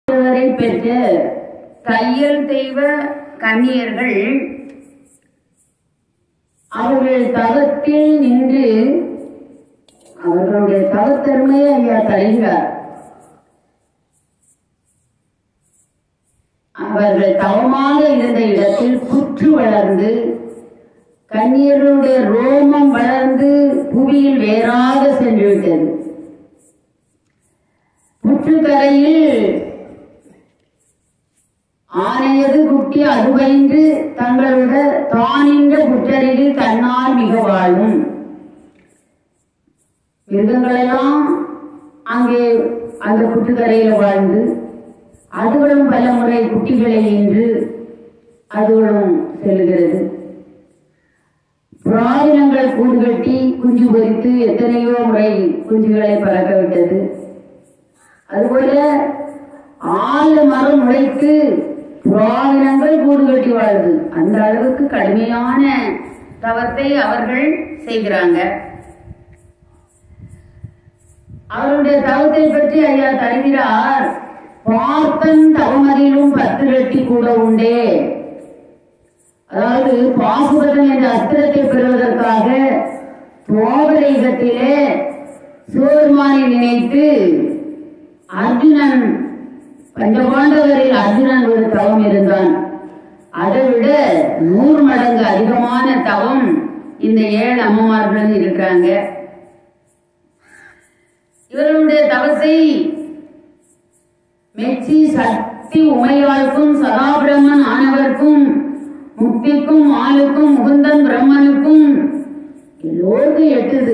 ஆண்டவரை பெற்ற தையல் தெய்வ கன்னியர்கள் அவர்கள் தவத்தில் நின்று அவர்களுடைய தவத்தன்மையை ஐயா தருகிறார் அவர்கள் தவமாக இருந்த இடத்தில் புற்று வளர்ந்து கண்ணீருடைய ரோமம் வளர்ந்து புவியில் வேறாக சென்று விட்டது புற்றுக்கரையில் ஆனையது குட்டி அருவைந்து தங்களோட தானின்ற புற்றரில் தன்னால் மிக வாழும் மிருகங்களெல்லாம் அங்கே அந்த புற்றுக்கரையில் வாழ்ந்து அதுகளும் பல முறை குட்டிகளை ஈன்று அதுகளும் செல்கிறது புறாவினங்கள் கூடு கட்டி குஞ்சு பொரித்து எத்தனையோ முறை குஞ்சுகளை பறக்க விட்டது அதுபோல ஆறு மரம் முளைத்து புறாவினங்கள் கூடு கட்டி வாழுது அந்த அளவுக்கு கடுமையான தவத்தை அவர்கள் செய்கிறாங்க அவருடைய தவத்தை பற்றி ஐயா தருகிறார் பார்த்தன் தவமதிலும் பத்து ரெட்டி கூட உண்டே அதாவது பாசுபதம் என்ற அஸ்திரத்தை பெறுவதற்காக துவாபரயுகத்திலே சிவபெருமானை நினைத்து அர்ஜுனன் பஞ்சபாண்டவரில் அர்ஜுனன் ஒரு தவம் இருந்தான் அதை விட நூறு மடங்கு அதிகமான தவம் இந்த ஏழு அம்மமார்களும் இருக்கிறாங்க இவர்களுடைய தவத்தை மெச்சி சக்தி உமையாளுக்கும் சதாபிரமன் ஆனவர்க்கும் முக்திக்கும் ஆளுக்கும் முகுந்தன் பிரம்மனுக்கும் எல்லோருக்கும் எட்டுது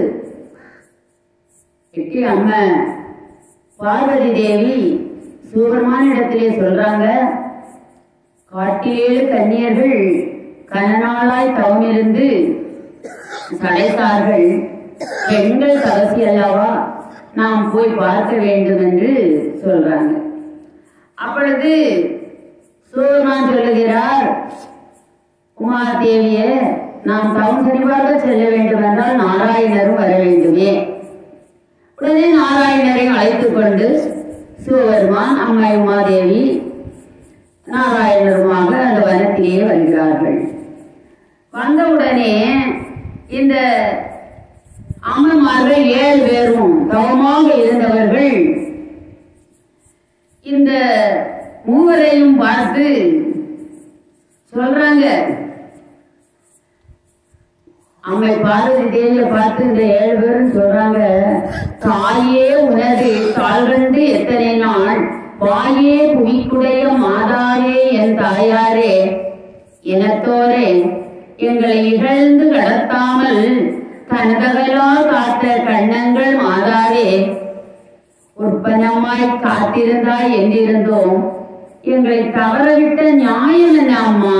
எட்டி அம்மா பார்வதி தேவி சிவபெருமான இடத்திலே சொல்றாங்க காட்டிலேழு கன்னியர்கள் கனநாளாய் தவமிருந்து சடைத்தார்கள் பெண்கள் தவசி அல்லவா நாம் போய் பார்க்க வேண்டும் என்று சொல்றாங்க அப்பொழுது சூரமான் சொல்லுகிறார் உமாதேவியே நாம் தவம் சரிவாக செல்ல வேண்டும் என்றால் நாராயணரும் வர வேண்டுமே உடனே நாராயணரையும் அழைத்துக் கொண்டு சிவபெருமான் அம்மை உமாதேவி நாராயணருமாக அந்த வனத்திலே வருகிறார்கள் வந்தவுடனே இந்த அம்மன்மார்கள் ஏழு பேரும் தவமாக இருந்தவர்கள் இந்த மூவரையும் பார்த்து சொல்றாங்க அம்மை பார்வதி தேவியை பார்த்து இந்த ஏழு பேரும் சொல்றாங்க தாயே உனது தாழ்கண்டு எத்தனை நாள் வாயே புவிக்குடைய மாதாரே என் தாயாரே எனத்தோரே எங்களை இகழ்ந்து கடத்தாமல் கனககளால் காத்த கண்ணங்கள் மாதாவே உற்பனமாய் காத்திருந்தாய் என்றிருந்தோம் எங்களை தவறவிட்ட நியாயம் என்ன அம்மா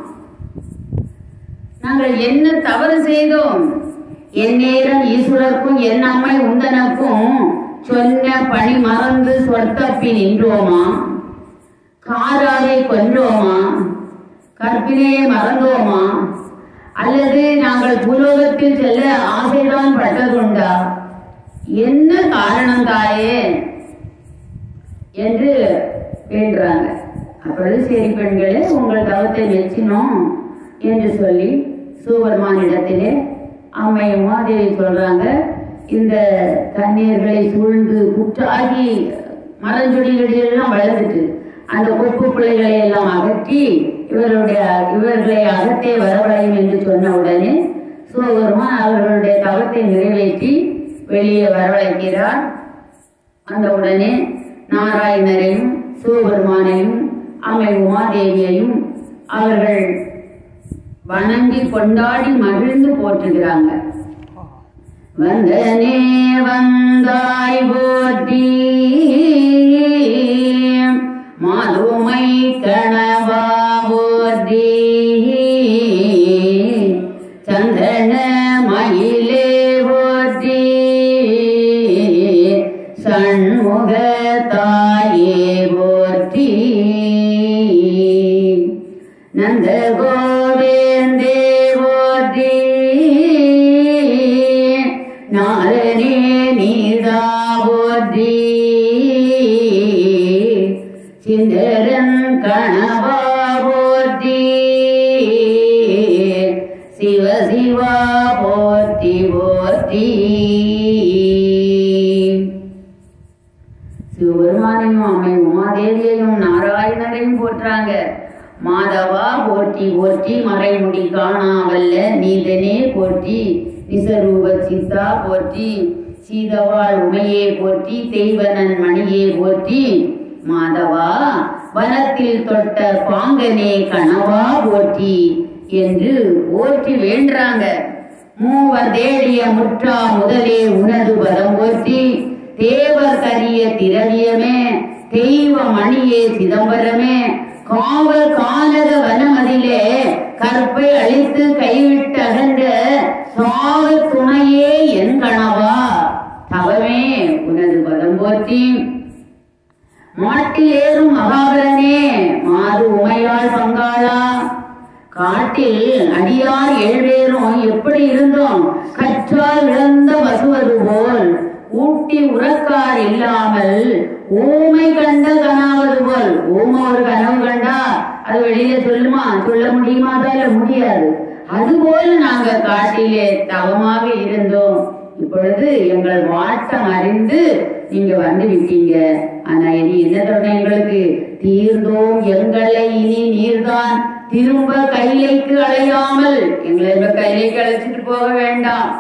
நாங்கள் என்ன தவறு செய்தோம் என் நேரம் ஈஸ்வரருக்கும் என் அம்மை உந்தனக்கும் சொன்ன பணி மறந்து சொற்கப்பி நின்றோமா காராரை கொன்றோமா கற்பினையை மறந்தோமா அல்லது நாங்கள் பூலோகத்தில் செல்ல ஆசைதான் பட்டதுண்டா என்ன காரணம் தாயே என்று வேண்டுறாங்க அப்பொழுது சரி பெண்களே உங்கள் தவத்தை மெச்சினோம் என்று சொல்லி சூவர்மானிடத்திலே அம்மை உமாதேவி சொல்றாங்க இந்த தண்ணீர்களை சூழ்ந்து குற்றாகி மரஞ்சொடிகளெல்லாம் வளர்ந்துட்டு அந்த கொப்பு பிள்ளைகளை எல்லாம் அகற்றி இவருடைய இவர்களை அகத்தே வரவழையும் என்று சொன்ன உடனே சிவபெருமான் அவர்களுடைய தவத்தை நிறைவேற்றி வெளியே வரவழைக்கிறார் அந்த உடனே நாராயணரையும் சிவபெருமானையும் அம்மை உமாதேவியையும் அவர்கள் வணங்கி கொண்டாடி மகிழ்ந்து போற்றுகிறாங்க வந்தனே வந்தாய் போற்றி மாதுமை கணவா போற்றி சந்தன மயிலே போற்றி சண்முக தாயே போற்றி நந்த கோவிந்தே போற்றி நாரணே நீதா போற்றி சிந்தரன் கணவா போற்றி சிவ சிவா போற்றி போற்றி சிவபெருமானையும் அம்மை உமாதேவியையும் நாராயணரையும் போற்றாங்க மாதவா போற்றி போற்றி மறைமுடி காணாவல்ல நீதனே போற்றி நிசரூப சித்தா போற்றி சீதவாள் உமையே போற்றி தெய்வனன் மணியே போற்றி மாதவா வனத்தில் தொட்ட பாங்கனே கனவா போற்றி என்று போற்றி வேண்டுறாங்க மூவர் தேடிய முற்றா முதலே உனது பதம் போற்றி தேவர் கரிய திரவியமே தெய்வ மணியே சிதம்பரமே காவல் கானக வனமதிலே கற்பை அழித்து கைவிட்டு அகன்ற சாவ துணையே என் கணவா தவமே உனது பதம் போற்றி மாட்டில் ஏறும் மகாபலனே மாது உமையாள் பங்காளா காட்டில் அடியார் ஏழ்வேரும் எப்படி இருந்தோம் கற்றால் இழந்த வசுவது போல் ஊட்டி உறக்கார் இல்லாமல் ஊமை கண்ட கனாவது போல் ஊமை ஒரு கனவு கண்டா அது வெளியில சொல்லுமா சொல்ல முடியுமா தான் இல்ல முடியாது அதுபோல நாங்க காட்டிலே தவமாக இருந்தோம் இப்பொழுது எங்கள் வாட்டம் அறிந்து நீங்க வந்து விட்டீங்க ஆனா இனி என்ன சொல்றேன் எங்களுக்கு தீர்ந்தோம் எங்களை இனி நீர்தான் திரும்ப கைலைக்கு அழையாமல் எங்களை இப்ப கைலைக்கு அழைச்சிட்டு போக வேண்டாம்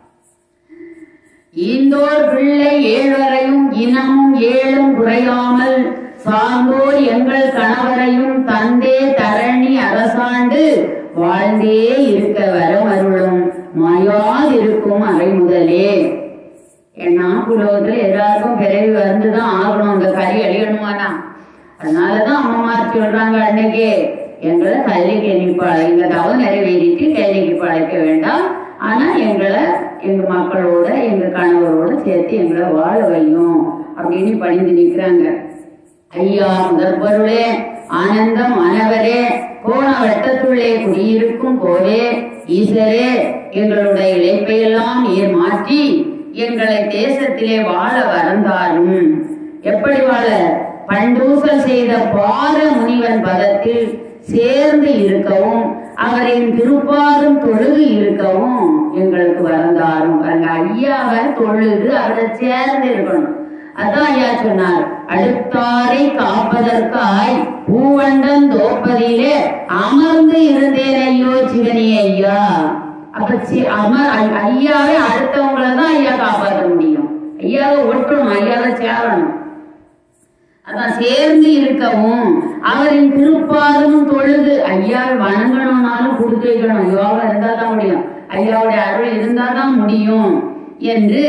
ஈந்தோர் பிள்ளை ஏழரையும் இனமும் ஏழும் குறையாமல் சார்ந்தோர் எங்கள் கணவரையும் தந்தே தரணி அரசாண்டு வாழ்ந்தே இருக்க வரம் அருளும் மாயாதிருக்கும் அறை முதலே ஏன்னா புலோகத்துல எல்லாருக்கும் பிறவி வந்துதான் ஆகணும் அந்த கறி அழியணுமானா அதனாலதான் அம்மாமார் சொல்றாங்க அன்னைக்கு எங்களை கல்விக்கு எண்ணிப்பாள எங்க தவம் நிறைவேறிட்டு கேள்விக்கு பழைக்க வேண்டாம் ஆனா எங்களை எங்க மக்களோட எங்க கணவரோட சேர்த்து எங்களை வாழ வையும் அப்படின்னு பணிந்து நிற்கிறாங்க ஐயா முதற் பொருளே ஆனந்தம் ஆனவரே கோண வட்டத்துள்ளே குடியிருக்கும் போதே ஈசரே எங்களுடைய இழைப்பையெல்லாம் நீர் மாற்றி எங்களை தேசத்திலே வாழ வரந்தாரும் எப்படி வாழ பண்டூசல் செய்த பார முனிவன் பதத்தில் சேர்ந்து இருக்கவும் அவரின் திருப்பாரும் தொழுது இருக்கவும் எங்களுக்கு வரந்தாரும் பாருங்க ஐயாவை தொழுது அவரை சேர்ந்து இருக்கணும் அதான் ஐயா சொன்னார் அடுத்தாரை காப்பதற்காய் பூவண்டன் தோப்பதிலே அமர்ந்து இருந்தேன் ஐயோ சிவனே ஐயா அப்ப சி- அமர் ஐ- ஐயாவை அடுத்தவங்களை தான் ஐயா காப்பாற்ற முடியும் ஐயாவை ஒட்டணும் ஐயாவை சேரணும் அதான் சேர்ந்து இருக்கவும் அவரின் திருப்பாதம் தொழுது ஐயாவை வணங்கணும்னாலும் கொடுத்து வைக்கணும் யோகா இருந்தா தான் முடியும் ஐயாவுடைய அருள் இருந்தா தான் முடியும் என்று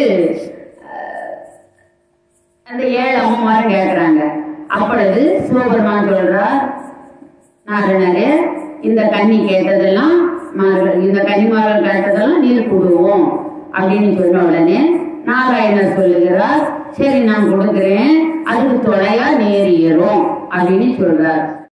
அந்த ஏழு அம்மாரும் கேட்கிறாங்க அப்பொழுது சிவபெருமான் சொல்றார் நாரணரே இந்த கன்னி கேட்டதெல்லாம் மார்கள் இந்த கன்னிமார்கள் கேட்டதெல்லாம் நீர் கொடுவோம் அப்படின்னு சொன்ன உடனே நாராயணர் சொல்லுகிறார் சரி நான் கொடுக்கிறேன் அதுக்கு தொலையா நேர் ஏறும் அப்படின்னு சொல்றார்